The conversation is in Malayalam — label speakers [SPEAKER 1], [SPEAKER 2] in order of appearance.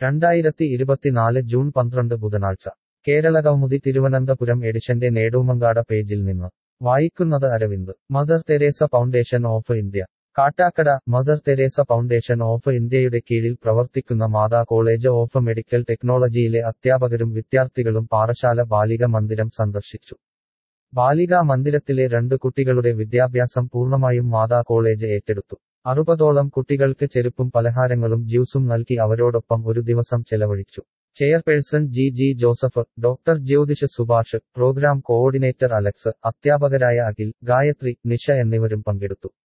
[SPEAKER 1] രണ്ടായിരത്തി ഇരുപത്തിനാല് ജൂൺ പന്ത്രണ്ട് ബുധനാഴ്ച കേരള കൗമുദി തിരുവനന്തപുരം എഡിഷന്റെ നേടൂമങ്കാട പേജിൽ നിന്ന് വായിക്കുന്നത് Aravind Mother Teresa foundation of India Kattakada Mother Teresa foundation of ഇന്ത്യയുടെ കീഴിൽ പ്രവർത്തിക്കുന്ന മാതാ കോളേജ് ഓഫ് മെഡിക്കൽ ടെക്നോളജിയിലെ അധ്യാപകരും വിദ്യാർത്ഥികളും പാറശാല ബാലിക മന്ദിരം സന്ദർശിച്ചു ബാലികാ മന്ദിരത്തിലെ രണ്ട് കുട്ടികളുടെ വിദ്യാഭ്യാസം പൂർണ്ണമായും മാതാ കോളേജ് ഏറ്റെടുത്തു അറുപതോളം കുട്ടികൾക്ക് ചെരുപ്പും പലഹാരങ്ങളും ജ്യൂസും നൽകി അവരോടൊപ്പം ഒരു ദിവസം ചെലവഴിച്ചു chairperson G G Joseph doctor Jyothish Subhash program coordinator Alex അധ്യാപകരായ അഖിൽ ഗായത്രി നിഷ എന്നിവരും പങ്കെടുത്തു